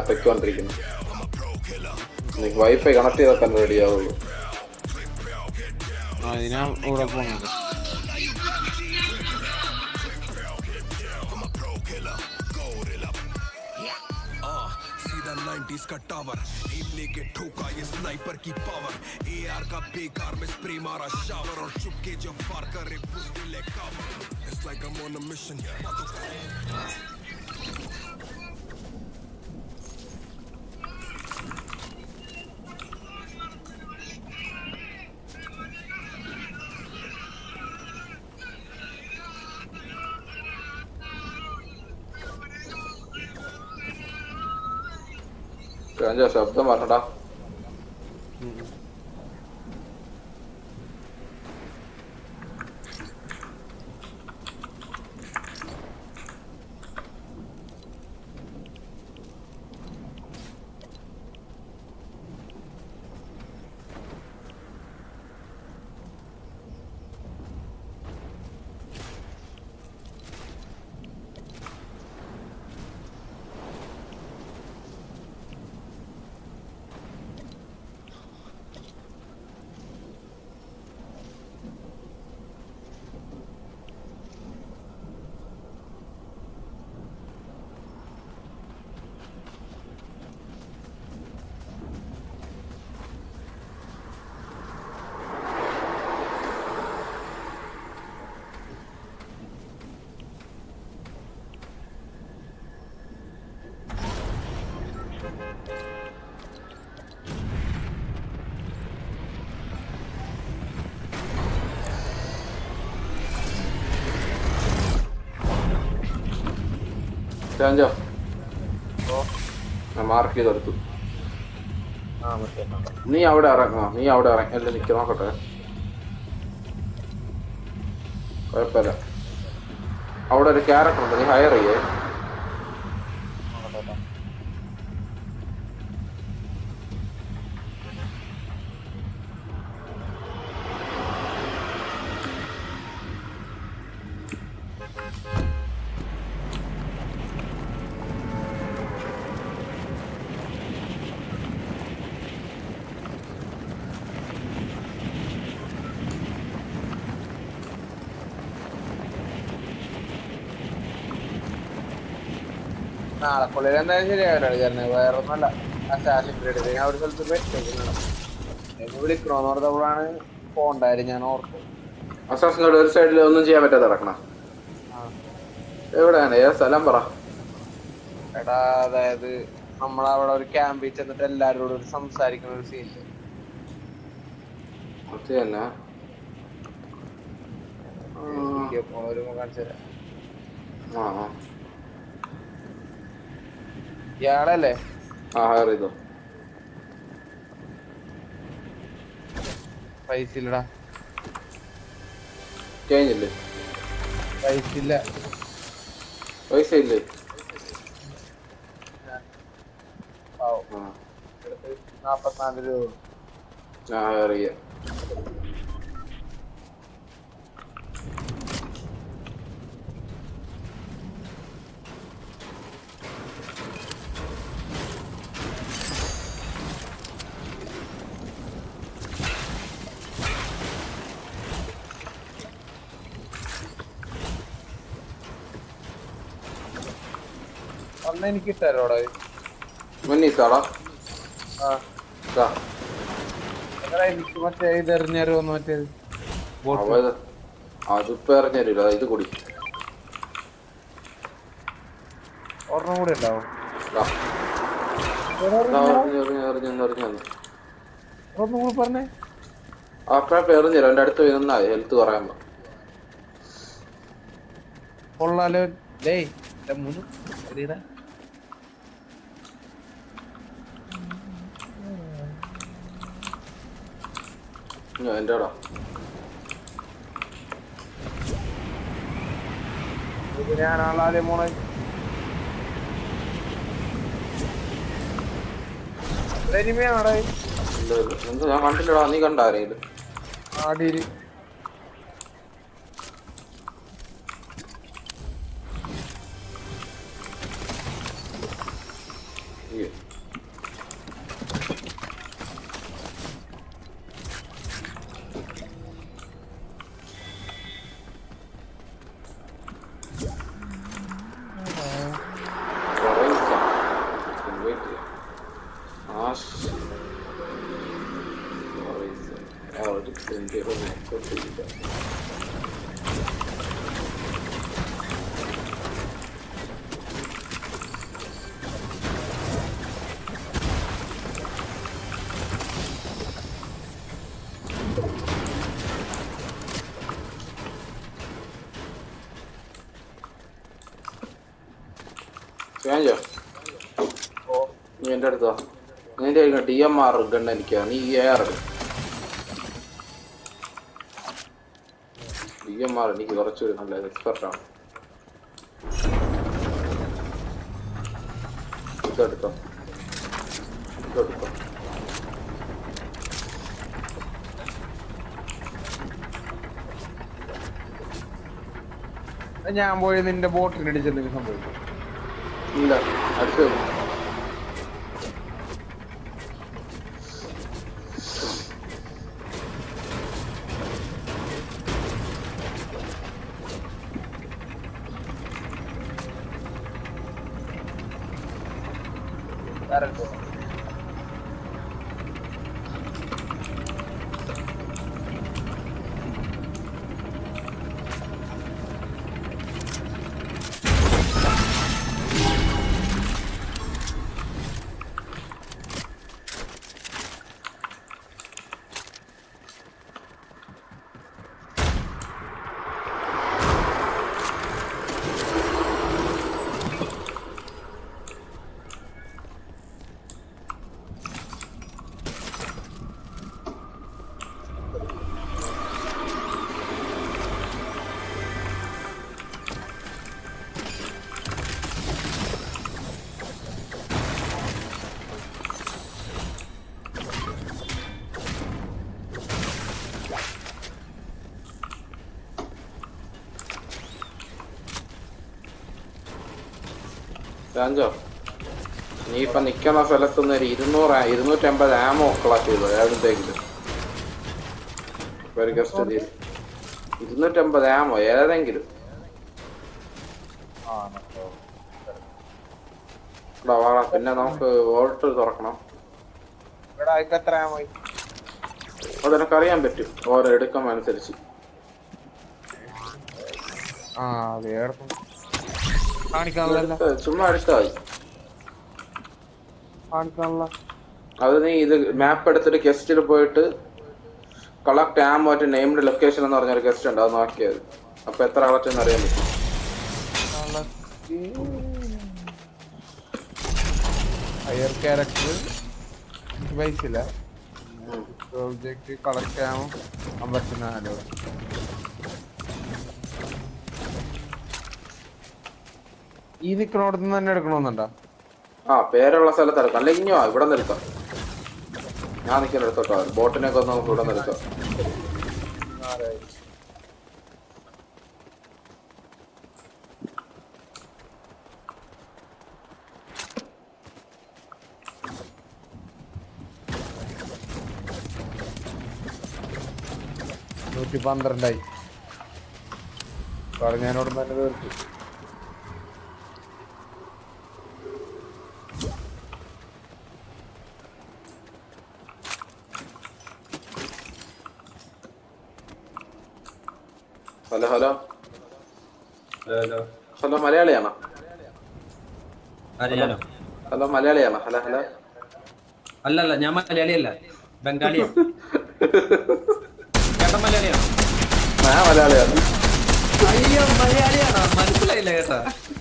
പൊയ്ക്കൊണ്ടിരിക്കുന്നു എനിക്ക് wifi connect ചെയ്തൊക്കെ ready ആവുള്ളൂ ആ ഇതിനാ ഇവിടെ പോകുന്നത് सीधा 90s का टावर एम लेके ठोका ये स्नाइपर की पावर एआर का बेकार में स्प्रे मारा शावर और चुपके जब फार करे बुजदिल कवर it's like I'm on a mission കഴിഞ്ഞ ശബ്ദം പറഞ്ഞടാ ചാഞ്ചോ ഞാൻ മാർക്ക് ചെയ്തെടുത്തു ആ മറ്റേ നീ അവിടെ ഇറങ്ങാ നീ അവിടെ ഇറങ്ങി അല്ല നിൽக்க നോക്കട്ടെ കുഴപ്പമില്ല അവിടെ ഒരു ക്യാരക്ടർ ഉണ്ട് നീ ഹയർ ചെയ്യേ നാളെ പുള്ളിയിൽ എന്തായാലും ശരിയാവില്ല കാരണം വേറെ ഒന്നല്ല അസാസിൻ ക്രീഡ് ഞാൻ ഒരു സ്ഥലത്ത് വെച്ചേക്കുന്നതാണ് എന്നെ വിളിക്കണോന്ന് ഓർത്തപ്പോഴാണ് പോണ്ടായിരുന്നു ഞാൻ ഓർത്തു അസാസിനോട് ഒരു സൈഡിൽ ഒന്നും ചെയ്യാൻ പറ്റാതെ കിടക്കണം എവിടെയാണ് ഏ സ്ഥലം പറ എടാ അതായത് നമ്മളവിടെ ഒരു ക്യാമ്പിൽ ചെന്നിട്ട് എല്ലാവരോടും ഒരു സംസാരിക്കുന്ന ഒരു സീൻ അത് തന്നെ വീഡിയോ കോൾ വരുമ്പോ കാണിച്ചു തരാം ആ ആ ഇയാളല്ലേ ആ ഹയർ ചെയ്തോ പൈസ ഇല്ലടാ ചേഞ്ച് ഇല്ലേ പൈസ ഇല്ല പൈസ ഇല്ലേ പാവം. ആ എടുത്ത് നാപ്പത്തിനാല് രൂപ ഞാൻ ഹയർ ചെയ്യാം അന്ന് എനിക്ക് ഇട്ടാരോടാ മുന്നീസാടാ ആ ഇതാ എടാ എനിക്ക് മറ്റേ ഇത് എറിഞ്ഞാരോ മറ്റേത് ബോട്ട് അവ ഇത് അതിപ്പോ എറിഞ്ഞില്ല ഇത് കൂടി ഒരെണ്ണം കൂടി ഉണ്ടാവും ഇതാ. ഇതാ, എറിഞ്ഞ് എറിഞ്ഞ് എറിഞ്ഞ് എറിഞ്ഞ് എറിഞ്ഞ് എറിഞ്ഞ്. ഒരെണ്ണം കൂടി പറഞ്ഞേ അപ്പഴപ്പ എറിഞ്ഞില്ല എന്റെ അടുത്ത് നിന്നായി ഹെൽത്ത് പറയുമ്പോ കൊള്ളാലോ ഡേയ് എന്റെ മുന്നു എറിയടാ എന്റെ ഇത് ഞാനാളാലേ മോളെ എനിമയാണോടാ എന്താ ഞാൻ കണ്ടില്ലടാ നീ കണ്ട ആരെങ്കിലും ആടിയില് ഓക്കെ ചെയ്യാൻ നീ എൻ്റെ അടുത്തോ നിന്റെ ഡി എം ആർ ഗണ്ണ് എനിക്കാ നീ A R D M R എനിക്ക് കുറച്ചൊരു നല്ല എക്സ്പെർട്ട് ആണ് ഇതെടുത്തോ ഇതെടുത്തോ ഞാൻ പോയി നിന്റെ ബോട്ടിന് അടിച്ചെന്തെങ്കിലും സംഭവിക്കും ഇല്ല അടുത്ത് കറണ്ട് രാജോ നീ ഇപ്പൊ നിക്കുന്ന സ്ഥലത്തുനിന്ന് ഒരു ഇരുന്നൂറ് ഇരുന്നൂറ്റമ്പത് ആമോ കളക്ട് ചെയ്തു ഏതെങ്കിലും ഒരു ഗസ്റ്റ് ഇരുന്നൂറ്റമ്പത് ആമോ ഏതെങ്കിലും ആ എടാ വാടാ പിന്നെ നമുക്ക് വോൾട്ട് തുറക്കണം ഇവിടെ ആയിക്ക് എത്ര പോയി അത് നിനക്കറിയാൻ പറ്റും ഓരോ എടുക്കുമ്പോൾ അനുസരിച്ച് ആ അതെ എടുക്കും കാണിക്കാനുള്ള എടുത്ത് ചുമ്മാ എടുത്താൽ മതി കാണിക്കാനുള്ള അത് നീ ഇത് മാപ്പ് എടുത്തിട്ട് ഗസ്റ്റിൽ പോയിട്ട് കളക്ട് ആം മറ്റേ നെയിംഡ് ലൊക്കേഷൻ എന്ന് പറഞ്ഞൊരു ഗസ്റ്റ് ഉണ്ട് അത് നോക്കിയത് അപ്പൊ എത്ര കളക്ട് എന്ന് അറിയാൻ പറ്റും ഹയർ ക്യാരക്ടർ വയസ്സില്ല പ്രോജക്റ്റ് കളക്ട് ചെയ്യാമോ അമ്പത്തിനാലോ ഈ നിക്കണോടത്ത് തന്നെ എടുക്കണമെന്നുണ്ടോ ആ പേരുള്ള സ്ഥലത്ത് എടുക്കാം അല്ലെങ്കിൽ ഇഞ്ഞോ ഇവിടെ നിന്ന് എടുക്കാം ഞാൻ നിൽക്കുന്ന എടുത്തോട്ടോ ബോട്ടിനൊക്കെ ഒന്ന് നമുക്ക് ഇവിടെ നിന്ന് എടുക്കാം നൂറ്റി പന്ത്രണ്ടായി പറഞ്ഞതിനോട് തന്നെ തീർത്തു ഹലോ ഹലോ ഹലോ ഹലോ മലയാളിയാണോ ആരെ ഞാനോ ഹലോ മലയാളിയാണോ ഹലോ ഹലോ അല്ല അല്ല ഞാൻ മലയാളിയല്ല ബംഗാളിയാണ് ചേട്ടൻ മലയാളിയാണോ ഞാൻ മലയാളിയാണ് അയ്യോ മലയാളിയാണോ മനസ്സിലായില്ല കേട്ടാ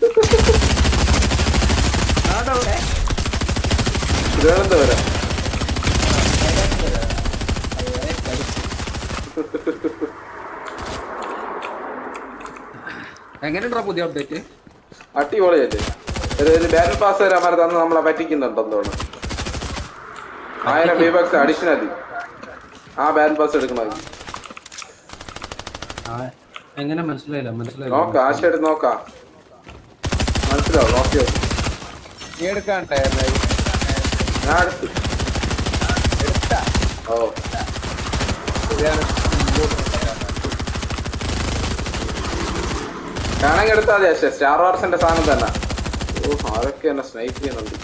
നാടവിടെ തിരുവനന്തപുരം എങ്ങനെയുണ്ടാ പുതിയ അപ്ഡേറ്റ് അടിപൊളിയല്ലേ ഒരു ഒരു ബാരൽ പാസ് വരാൻ പറഞ്ഞ തന്ന് നമ്മളെ പറ്റിക്കുന്നുണ്ടെന്ന് തോന്നുന്നു ആയിരം ബീബക്സ് അഡീഷണലി ആ ബാരൽ പാസ് എടുക്കണത് ആ എങ്ങനെ മനസ്സിലായില്ല മനസ്സിലായില്ല നോക്കാം ആശ എടുത്ത് നോക്കാം മനസ്സിലാവും നോക്കിയോ നീ എടുക്കാണ്ടായിരുന്നു ഞാൻ എടുത്തു എടുത്താ ഓ ശരിയാണ് വേണമെങ്കിൽ എടുത്താൽ മതി പക്ഷേ സ്റ്റാർ വാർസിന്റെ സാധനം തന്നെ ഓ അതൊക്കെ എന്നെ സ്നൈപ്പ് ചെയ്യുന്നുണ്ട്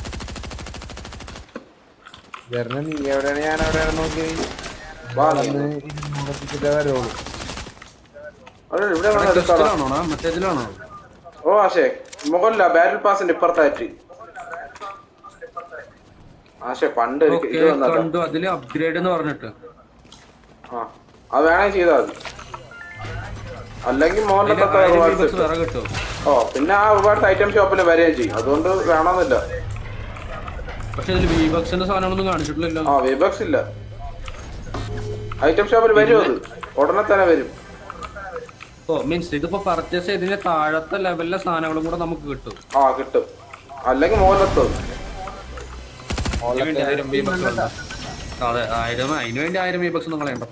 ജർണ നീ എവിടെയാണ് ഞാൻ എവിടെയാണ് നോക്കി വാ നീ. ഇരുന്നൂറെത്തിച്ചിട്ടേ വരുള്ളൂ അവിടെ ഇവിടെ വേണം എടുത്തോളാം ടെസ്റ്റിലാണോടാ മറ്റേതിലാണോ ഓ ആശേ മുകളില ബാറ്റിൽ പാസിന്റെ ഇപ്പുറത്തായിട്ട് ആശേ പണ്ട് ഒരു ഓക്കെ ഇത് വന്നതാ കണ്ടു അതില് അപ്ഗ്രേഡ് എന്ന് പറഞ്ഞിട്ട് ആ അത് വേണമെങ്കിൽ ചെയ്താൽ മതി അല്ലെങ്കിൽ അതില് മുകളിലത്തെ ആയിരം റിവാർഡ്സ് V-Bucks വേറെ കിട്ടും ഓ പിന്നെ ആ റിവാർഡ്സ് ഐറ്റം ഷോപ്പിൽ വരികയും ചെയ്യും അതുകൊണ്ട് വേണമെന്നില്ല പക്ഷെ ഇതിൽ വിബക്സിന്റെ സാധനങ്ങളൊന്നും കാണിച്ചിട്ടില്ലല്ലോ ആ വിബക്സ് ഇല്ല ഐറ്റം ഷോപ്പിൽ വരും അത് ഉടനെ തന്നെ വരും ഓ മീൻസ് ഇതിപ്പോ പർച്ചേസ് ചെയ്തതിന്റെ താഴത്തെ ലെവലിലെ സാധനങ്ങളും കൂടെ നമുക്ക് കിട്ടും ആ കിട്ടും അല്ലെങ്കിൽ മുകളിലെത്തും അതിന് വേണ്ടി ആയിരം V-Bucks വേണ്ട. അതെ ആയിരം അതിന് വേണ്ടി ആയിരം വിബക്സ് ഒന്നും കളയണ്ട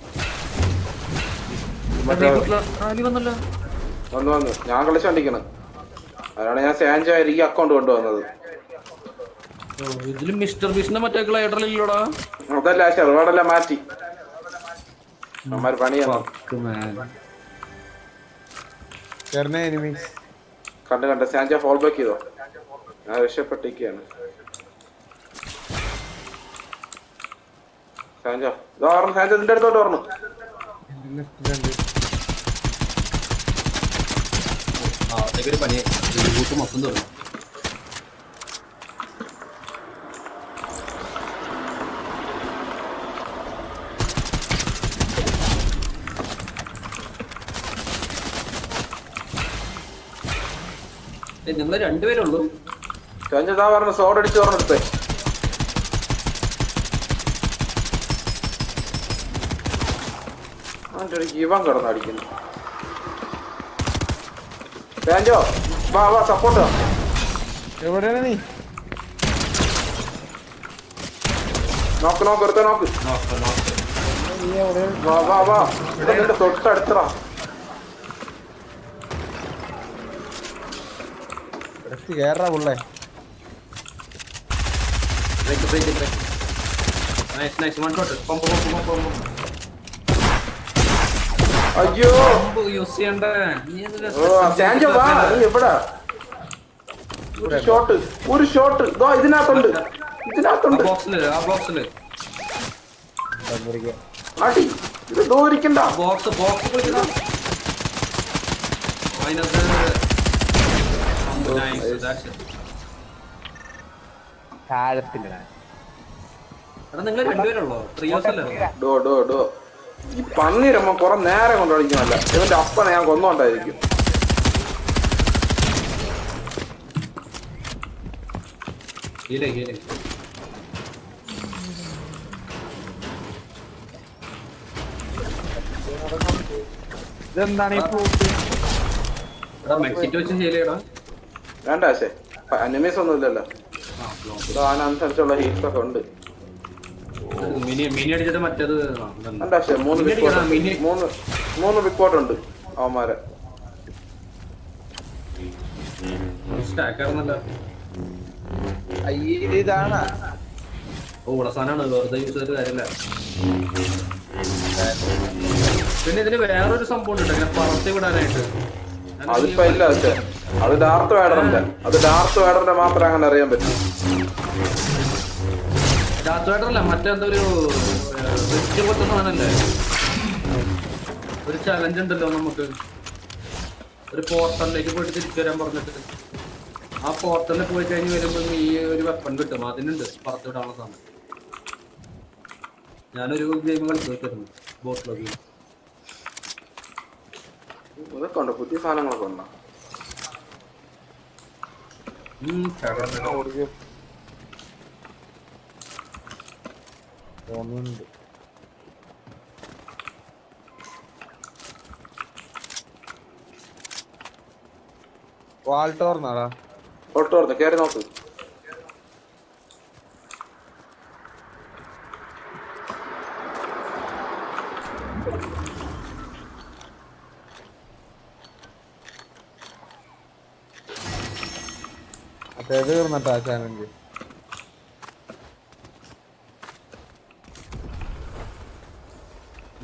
മറ്റേ ആലി വന്നല്ലോ വന്നു വന്നു ഞാൻ കളിച്ചോണ്ടിരിക്കണം അതാണ് ഞാൻ സാൻജോ ഈ അക്കൗണ്ട് കൊണ്ടുവന്നത് ഓ, ഇതില് മിസ്റ്റർ ബീസിന്റെ മറ്റേ ഗ്ലൈഡറില്ലല്ലോടാ അതല്ല ആശ റിവാർഡെല്ലാം മാറ്റി അമ്മാര് പണിയാണ് Fuck, man. ജർണ എനിമീസ് കണ്ട് കണ്ട് സാൻജോ ഫോൾ ബാക്ക് ചെയ്തോ ഞാൻ രക്ഷപ്പെട്ടിരിക്കുകയാണ് സാൻജോ ഇതാ പറഞ്ഞു സാൻജോ നിന്റെ അടുത്തോട്ട് പറഞ്ഞു ലെഫ്റ്റിലുണ്ട് ആ അതൊക്കെ ഒരു പണി റീബൂട്ട് മൊത്തം തീർന്നു നിങ്ങൾ രണ്ടുപേരുള്ളൂ സാൻജോ ഇതാ പറഞ്ഞു സോഡ് അടിച്ച് പറഞ്ഞെടുത്തേ അവൻ്റെ ഒരു ഇവൻ കിടന്ന് അടിക്കുന്നു സാൻജോ വാ വാ സപ്പോർട്ട് എവിടെയാണ് നീ നോക്ക് നോക്ക് എടുത്ത നോക്ക് നീ എവിടെയാണ് വാ വാ വാ ഇവിടെ നിന്റെ തൊട്ടടുത്തറാ ഇടയ്ക്ക് കയറാ പുള്ളേ break break break nice nice one shot pump pump pump pump അയ്യോ പമ്പ് യൂസ് ചെയ്യണ്ടേ നീ എന്തിനാ ഓ സാൻജോ വാ നീ എവിടാ ഒരു ഷോട്ട് ഒരു ഷോട്ട് ഇതോ ഇതിനകത്തുണ്ട് ആ ഇതിനകത്തുണ്ട് ബോക്സില് ആ ബോക്സില് തന്നിരിക്കാം അടി ഇത് ദൂരിക്കണ്ട ബോക്സ് ബോക്സ് പോയിട്ടാ അതിനകത്ത് നൈസ് ദാറ്റ്സ് ഇറ്റ് താഴത്തില്ല എടാ നിങ്ങൾ രണ്ടുപേരുള്ളോ ട്രിയോസ് അല്ലേ ഡോ ഡോ ഡോ ഈ പന്നിരമ്മ കുറെ നേരം കൊണ്ട് കളിക്കുന്നല്ല ഇവന്റെ അപ്പനെ ഞാൻ കൊന്നോണ്ടായിരിക്കും ഹീലേ ഹീലേ ഇതെന്താണ് ഈ ഫ്രൂട്ട് എടാ മെക്സിറ്റ് വെച്ച് ഹീലേടാ വേണ്ട പക്ഷേ അനിമീസ് ഒന്നും ഇല്ലല്ലോ ഇവിടെ അതിനനുസരിച്ചുള്ള ഹീറ്റ്സ് ഒക്കെ ഉണ്ട് മിനി മിനി അടിച്ചിട്ട് മറ്റേത് ആ, ഇതല്ല. വേണ്ട പക്ഷേ മൂന്ന് മിനി ബിഗ് അടിക്കടാ, മിനി മൂന്ന് മൂന്ന് ബിഗ് ഉണ്ട് അവന്മാരെ സ്റ്റാക്ക് ആയിരുന്നല്ലോ അയ്യേ ഇതാണ് ഓ ഉളസാനാണ് വെറുതെ യൂസ് ചെയ്തിട്ട് കാര്യമില്ല പിന്നെ ഇതിന് വേറൊരു സംഭവം ഉണ്ട് ഇങ്ങനെ പറത്തി വിടാനായിട്ട് ഞാൻ അതിപ്പോ ഇല്ല പക്ഷേ അത് ഡാർത്ത് വേഡറിന്റെ അത് ഡാർത്ത് വേഡറിന്റെ മാത്രമേ അങ്ങനെ അറിയാൻ പറ്റൂ രാത്രിയായിട്ടല്ല മറ്റെന്തോ ഒരു റിസ്ക് പോലത്തെ സാധനല്ലേ ഒരു ചലഞ്ച് ഉണ്ടല്ലോ നമുക്ക് ഒരു പോർട്ടലിലേക്ക് പോയിട്ട് തിരിച്ചു വരാൻ പറഞ്ഞിട്ട് ആ പോർട്ടലിൽ പോയി കഴിഞ്ഞ് വരുമ്പോൾ ഈ ഒരു വെപ്പൺ കിട്ടും അതിനുണ്ട് പുറത്ത് വിടാനുള്ള സാധനം ഞാനൊരു ഗെയിം കളിച്ചു വെച്ചിരുന്നു ബോട്ടിലൊക്കെ ഇതൊക്കെ ഉണ്ട് പുതിയ സാധനങ്ങളൊക്കെ ഉണ്ടോ തോന്നുന്നുണ്ട് വാൾട്ട് ഓർന്നാടാ തൊട്ട് തുറന്ന് കയറി നോക്ക് മറ്റേ തീർന്നട്ടാ ചാലഞ്ച്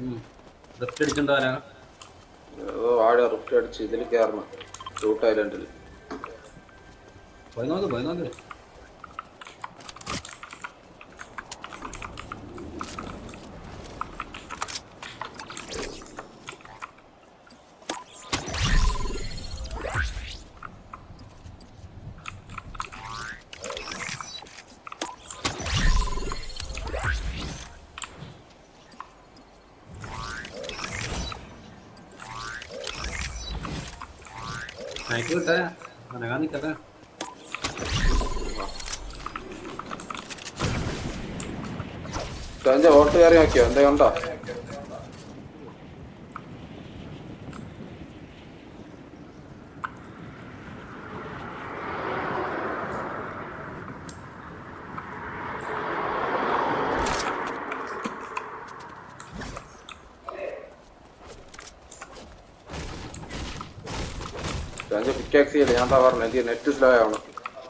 ഡ്രിഫ്റ്റ് അടിച്ചിട്ടുണ്ടാരാ ഏതോ ആടെ റിഫ്റ്റ് അടിച്ച് ഇതിൽ കയറണം റൂട്ട് ഐലൻഡിൽ പോയി നോക്ക് പോയി നോക്ക് നൈറ്റ് വിട്ടേ അനങ്ങാൻ നിക്കട്ടെ സഞ്ജ ഓട്ട് കയറി നോക്കിയോ എന്താ ഉണ്ടോ സഞ്ജ പിക്കാക്സ് ചെയ്യില്ല ഞാൻ എന്താ പറഞ്ഞു എനിക്ക് നെറ്റ് സ്ലോ ആവണം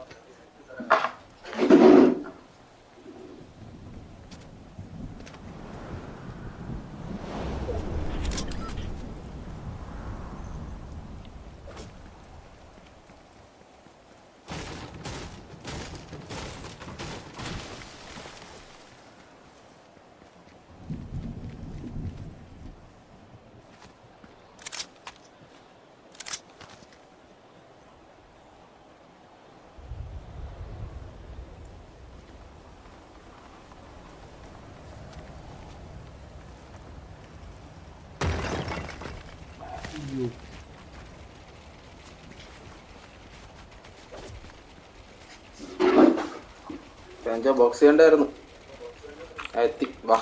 സഞ്ജ ബോക്സ് ചെയ്യണ്ടായിരുന്നു ആ, എത്തി വാ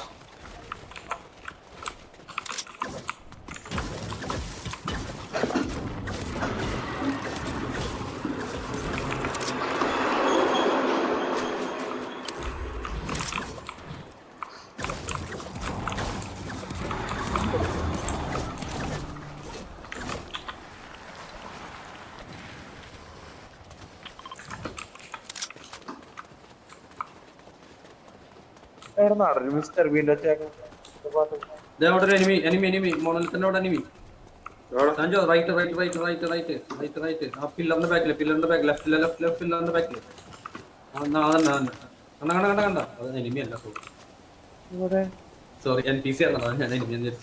എവിടെ നടന്നു മിസ്റ്റർ വീണ്ടും ചേക്കാൻ ദേ അവിടെ ഒരു എനിമി എനിമി എനിമി മോണലത്തിന്റെ അവിടെ എനിമി എവിടെ? Sancho right right right right right right right ആ പില്ലറിന്റെ ബാക്കില് പില്ലറിന്റെ ബാക്ക് ലെഫ്റ്റിലെ ലെഫ്റ്റ് ലെഫ്റ്റ് പില്ലറിന്റെ ബാക്കില് അതന്നെ അതന്നെ കണ്ട കണ്ട കണ്ട കണ്ട അത് എനിമി അല്ല സോറി ഇവിടെ സോറി എൻ പി സി ആണ് അതാണ് ഞാൻ എനിമി എന്ന് വിചാരിച്ചു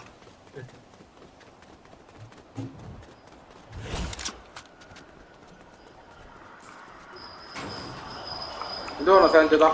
ഇത് വേണോ സഞ്ജ ഇതാ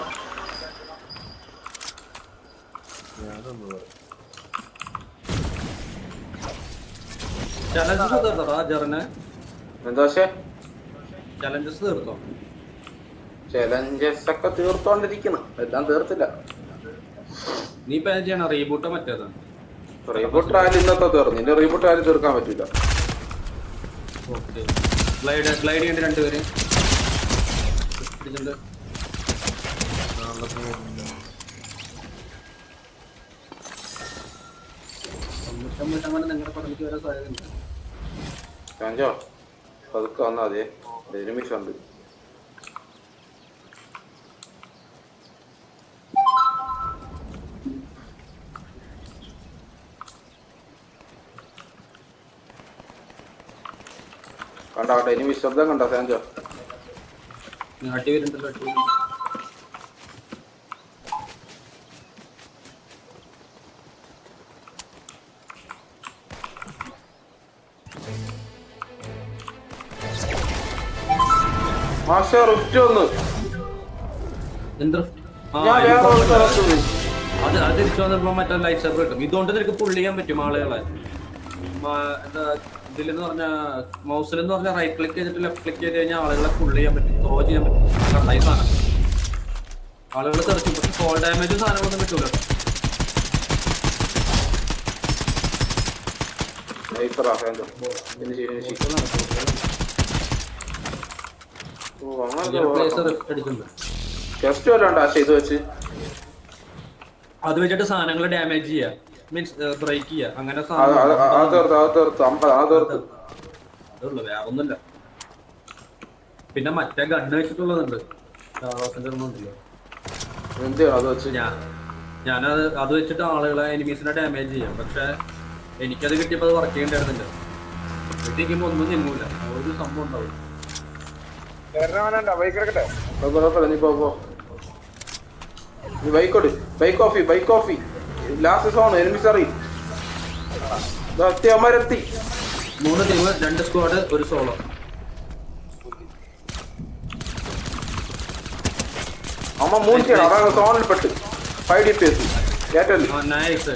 ചലഞ്ചസ് തീർത്തോ ജെറിന് എന്താ പക്ഷേ ചലഞ്ചസ് തീർത്തോ ചലഞ്ചസ് ഒക്കെ തീർത്തോണ്ടിരിക്കുന്നു എല്ലാം തീർത്തില്ല നീ ഇപ്പൊ ഏത് ചെയ്യണം റീബൂട്ടോ മറ്റേത് റീബൂട്ട് ട്രയൽ ഇന്നത്തെ തീർന്നു ഇനി റീബൂട്ട് ട്രയൽ തീർക്കാൻ പറ്റില്ല ഓക്കെ ഗ്ലൈഡ് ഗ്ലൈഡ് ചെയ്യേണ്ട രണ്ടുപേര് പിടിച്ചിട്ടുണ്ട് തൊണ്ണൂറ്റൊമ്പത് ശതമാനം നിങ്ങളുടെ പടലേക്ക് വരാൻ സാധ്യതയുണ്ട് സഞ്ജോ പതുക്കെ വന്നാ മതിയെ എനിമിഷ് ഉണ്ട് കണ്ട കണ്ട എനിമി ശബ്ദം കണ്ട സാഞ്ചോ അട്ടി വരുന്നുണ്ടല്ലോ അട്ടി വരുന്നുണ്ട്. മാഷ റിഫ്റ്റ് വന്ന് എന്ത് ആ, ഞാൻ വേറെ ഇപ്പൊ ഒരു സ്ഥലത്ത് പോയി. അത് അത് തിരിച്ചു വന്നപ്പോ മറ്റേ ലൈറ്റ് ഷർട്ട് കിട്ടും ഇതുകൊണ്ട് നിനക്ക് പുള്ള് ചെയ്യാൻ പറ്റും ആളുകളെ മ- എന്താ ഇതിലെന്ന് പറഞ്ഞ മൗസിൽ എന്ന് പറഞ്ഞാൽ റൈറ്റ് ക്ലിക്ക് ചെയ്തിട്ട് ലെഫ്റ്റ് ക്ലിക്ക് ചെയ്ത് കഴിഞ്ഞാൽ ആളുകളെ പുള്ള് ചെയ്യാൻ പറ്റും ത്രോ ചെയ്യാൻ പറ്റും കണ്ടായി സാധനം ആളുകൾ തെറിക്കും പക്ഷെ ഫോൾ ഡാമേജും സാധനങ്ങളൊന്നും കിട്ടൂല നൈസറാ സാഞ്ചോ ഫിനിഷ് ഫിനിഷ് ഓ പ്ലേസ് അങ്ങനെ റിഫ്റ്റ് അടിച്ചിട്ടുണ്ട് ടെസ്റ്റ് വല്ല ഉണ്ടോ ആശ ഇത് വെച്ച് അത് വെച്ചിട്ട് സാധനങ്ങൾ ഡാമേജ് ചെയ്യുക മീൻസ് ബ്രേക്ക് ചെയ്യുക അങ്ങനെ അത് അത് അത് സാധനം തീർത്ത് അത് തീർത്ത് അമ്പത് അത് തീർത്ത് അതുള്ളൂ വേറെ ഒന്നുമില്ല പിന്നെ മറ്റേ ഗണ്ണ് വെച്ചിട്ടുള്ളതുണ്ട് ഷാറോസിന്റെ ഒന്നും ഉണ്ടല്ലോ എന്ത് ചെയ്യണം അത് വെച്ച് ഞാൻ ഞാനത് അത് വെച്ചിട്ട് ആളുകളെ എനിമീസിനെ ഡാമേജ് ചെയ്യാം പക്ഷെ എനിക്കത് കിട്ടിയപ്പോൾ അത് വർക്ക് ചെയ്യണ്ടായിരുന്നില്ല വെട്ടിക്കുമ്പോൾ ഒന്നും തിന്നൂല ഒരു സംഭവം ഉണ്ടാവും ചേട്ടനവനുണ്ടോ ബൈക്ക് എടുക്കട്ടെ കുഴപ്പമില്ല, കുഴപ്പമില്ല, നീ പോ പോ നീ ബൈക്ക് ഓടി ബൈക്ക് ഓഫി ബൈക്ക് ഓഫി ലാസ്റ്റ് സോൺ എനിമിസ് അറിയും എത്തി അമ്മരെത്തി മൂന്ന് ടീം രണ്ട് സ്ക്വാഡ് ഒരു സോളോ അമ്മ മൂന്ന് ചെയ്യണം അതാണ് സോണിൽ പെട്ട് ഫൈവ് ഡി പി എസ് ഏറ്റവും നൈസ്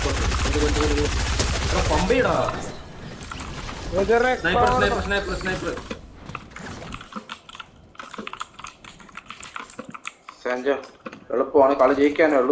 പമ്പയിടാ sniper sniper sniper sniper Sancho എളുപ്പമാണ് കളി ജയിക്കാനേ ഉള്ളൂ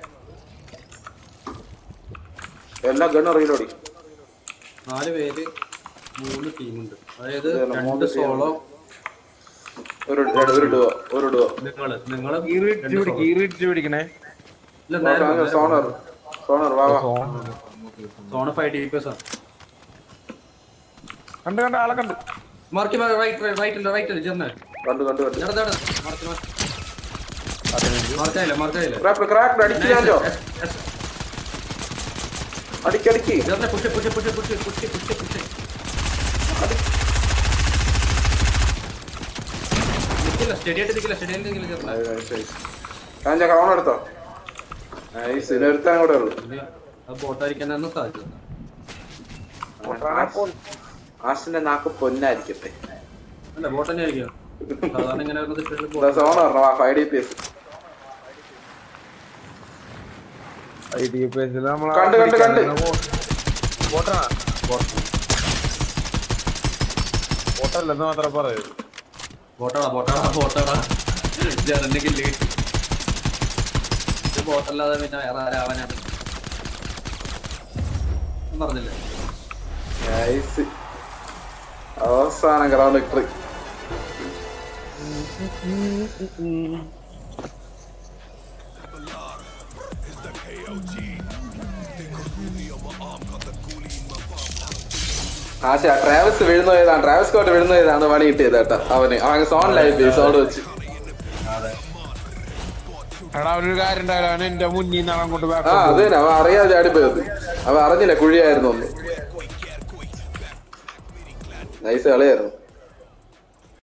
എല്ലാ ഗണ്ണും റീലോടി നാല് പേര് മൂന്ന് ടീമുണ്ട് അതായത് ഇതല്ല, രണ്ട് മൂന്ന് team സോളോ ഒരു ഒരു ഡുവോ ഒരു ഡുവോ നിങ്ങള് നിങ്ങള് ഈറിറ്റ് പിടിക്ക് ഈറിറ്റ് പിടിക്കണേ ഇല്ല നേരെ പോ, നേരെ പോ. സോണർ സോണർ വാ വാ സോണ ഫൈവ് ഡി പി എസ് ആണ് കണ്ട് കണ്ട് ആളെ കണ്ട് മാർക്ക് റൈറ്റ് റൈറ്റ് ഇല്ല റൈറ്റ് ഇല്ല ചെന്നേ കണ്ടു കണ്ടു കണ്ടു മാർക്ക് മാർക്കായില്ല മാർക്കായില്ല ക്രാക്ക് ക്രാക്ക് അടിച്ചു സാഞ്ചോ അടിക്കടിക്ക് ചെന്നേ push push push push push push push നിക്കില്ല സ്റ്റഡി ആയിട്ട് നിക്കില്ല സ്റ്റഡി ആയിട്ട് നിക്കില്ല ചെന്നേ സാഞ്ചോ കവൺ എടുത്തോ നൈസ് ഇതിനൊരുത്താൻ കൂടെ ഉള്ളു ഇനി അത് ബോട്ടായിരിക്കാനാണ് സാധ്യത ആസിന്റെ നാക്ക് പൊന്നായിരിക്കട്ടെ അല്ല ബോട്ട് തന്നെ ആയിരിക്കും സാധാരണ ഇങ്ങനെ വരുന്ന സിറ്റുവേഷനിൽ ഇതാ സോണർ പറഞ്ഞ വാ five D P S I D പേജിൽ നമ്മൾ കണ്ട്, കണ്ട്, കണ്ട്. ബോട്ടാണ് ബോട്ടല്ലെന്ന് മാത്രം പറയൂ ബോട്ടാടാ ബോട്ടാടാ ബോട്ടാടാ ജനന്റെ കില്ല് കിട്ടി ഇത് ബോട്ടല്ലാതെ പിന്നെ വേറെ ആരാവാനാണ് ഞാൻ പറഞ്ഞില്ലേ നൈസ് അവസാന ഗ്രൗണ്ട് വിക്ടറി ആശ ട്രാവൽസ് വീഴുന്നതാണ് ട്രാവൽസ് കോട്ട് വീഴുന്നതാണ് പണി കിട്ടിയത് കേട്ടോ അവന് അവൻ സോണിലായി സോഡ് വെച്ച് എടാ ഒരു കാര്യം ഉണ്ടായാലും അവൻ എന്റെ മുന്നിൽ നിന്നാണ് അങ്ങോട്ട് ആ back അത് തന്നെ അവൻ അറിയാതെ ചാടിപ്പോയത് അവൻ അറിഞ്ഞില്ല കുഴിയായിരുന്നു ഒന്ന് നൈസ് കളിയായിരുന്നു